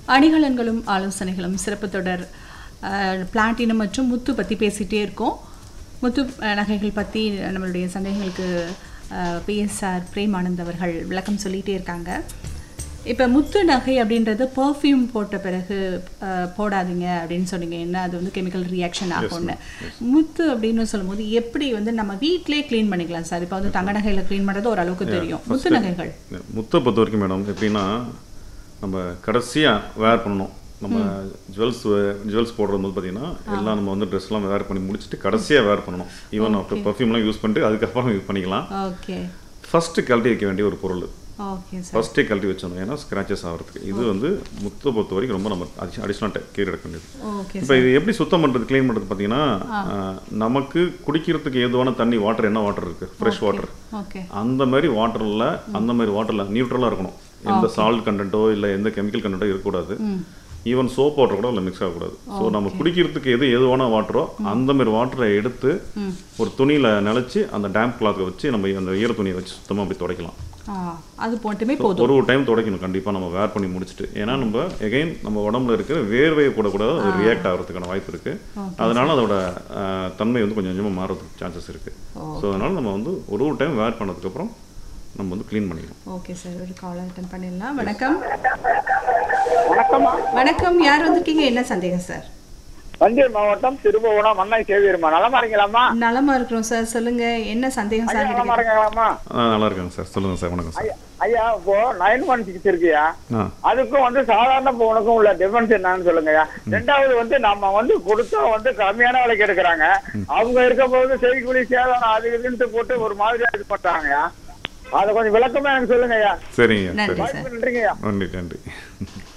அணிகலன்களும் ஆலோசனைகளும் சிறப்பு தொடர் அஹ், பிளாட்டினம் மற்றும் முத்து பற்றி பேசிகிட்டே இருக்கோம் முத்து அஹ், நகைகள் பற்றி நம்மளுடைய சந்தேகங்களுக்கு பிஎஸ்ஆர் பிரேமானந்த் அவர்கள் விளக்கம் சொல்லிகிட்டே இருக்காங்க இப்போ முத்து நகை அப்படின்றது பர்ஃப்யூம் போட்ட பிறகு அஹ், போடாதீங்க அப்படின்னு சொன்னீங்க என்ன அது வந்து கெமிக்கல் ரியாக்ஷன் ஆகும்னு முத்து அப்படின்னு சொல்லும்போது எப்படி வந்து நம்ம வீட்டிலே க்ளீன் பண்ணிக்கலாம் சார் இப்போ வந்து தங்க நகையில் க்ளீன் பண்ணுறது ஓரளவுக்கு தெரியும் முத்து நகைகள் முத்தை பொறுத்த வரைக்கும் மேடம் எப்படின்னா நம்ம கடைசியாக வேர் பண்ணணும் நம்ம ஜுவல்ஸ் ஜுவல்ஸ் போடுறது போது பார்த்தீங்கன்னா எல்லாம் நம்ம வந்து ட்ரெஸ்லாம் வேர் பண்ணி முடிச்சுட்டு கடைசியாக வேர் பண்ணணும் ஈவன் ஆஃப்டர் பர்ஃப்யூம்லாம் யூஸ் பண்ணிட்டு அதுக்கப்புறம் யூஸ் பண்ணிக்கலாம் ஓகே ஃபஸ்ட்டு கழட்டி வைக்க வேண்டிய ஒரு பொருள் ஓகே சார் ஃபஸ்ட்டே கழட்டி வச்சிடணும் ஏன்னா ஸ்க்ராச்சஸ் ஆகிறதுக்கு இது வந்து முத்தை பொறுத்த வரைக்கும் ரொம்ப நம்ம அடிஷ்னல் கேர் எடுக்க வேண்டியது ஓகே இப்போ இது எப்படி சுத்தம் பண்ணுறது க்ளீன் பண்ணுறது பார்த்தீங்கன்னா அஹ், நமக்கு குடிக்கிறதுக்கு ஏதுவான தண்ணி வாட்டர் என்ன வாட்டர் இருக்குது ஃப்ரெஷ் வாட்டர் ஓகே அந்த மாதிரி வாட்டரில் அந்த மாதிரி வாட்டரில் நியூட்ரலாக இருக்கணும் எந்த சால்ட் கண்டென்ட்டோ இல்லை எந்த கெமிக்கல் கண்டென்ட்டோ இருக்கக்கூடாது ஈவன் சோப் வாட்டர் கூட அதில் மிக்ஸ் ஆகக்கூடாது ஸோ நம்ம குடிக்கிறதுக்கு எது எதுவான வாட்டரோ அந்த மாதிரி வாட்டரை எடுத்து ஒரு துணியில் நினச்சி அந்த டேம்ப் கிளாத்தை வச்சு நம்ம அந்த ஈர துணியை வச்சு சுத்தமாக அப்படி துடைக்கலாம் ஆ அது மட்டுமே போதும் ஒரு ஒரு டைம் துடைக்கணும் கண்டிப்பாக நம்ம வேர் பண்ணி முடிச்சுட்டு ஏன்னா நம்ம எகைன் நம்ம உடம்புல இருக்கிற வேர்வையை கூட கூட அது ரியாக்ட் ஆகிறதுக்கான வாய்ப்பு இருக்குது அதனால அதோட அஹ், தன்மை வந்து கொஞ்சம் கொஞ்சமாக மாறதுக்கு சான்சஸ் இருக்குது ஸோ அதனால நம்ம வந்து ஒரு ஒரு டைம் வேர் பண்ணதுக்கப்புறம் நம்ம வந்து க்ளீன் பண்ணிக்கணும் ஓகே சார் ஒரு கால் அட்டன் பண்ணிடலாம் வணக்கம் வணக்கம்மா வணக்கம் யார் வந்திருக்கீங்க என்ன சந்தேகம் சார் தஞ்சை மாவட்டம் திருபுவனம் மண்ணை சேவியருமா நலமா இருக்கீங்களாம்மா நலமா இருக்கிறோம் சார் சொல்லுங்க என்ன சந்தேகம் ஐயா சார் நலமா இருக்கீங்களாம்மா ஆ நல்லா இருக்காங்க சார் சொல்லுங்கள் சார் வணக்கம் சார் ஐயா ஐயா இப்போ நைன் ஒன் சிக்ஸ் இருக்கியா ஆ அதுக்கும் வந்து சாதாரண போனுக்கும் உள்ள டிஃபரன்ஸ் என்னன்னு சொல்லுங்கய்யா ரெண்டாவது வந்து நம்ம வந்து கொடுத்தா வந்து கம்மியான விலைக்கு எடுக்கிறாங்க அவங்க இருக்க போது செய்கூலி சேதாரம் அது இதுன்ட்டு போட்டு ஒரு மாதிரி இது பண்றாங்கய்யா அதை கொஞ்சம் விளக்கமா எனக்கு சொல்லுங்கய்யா சரிங்க நன்றி சரி சார் நன்றிங்கய்யா நன்றி நன்றி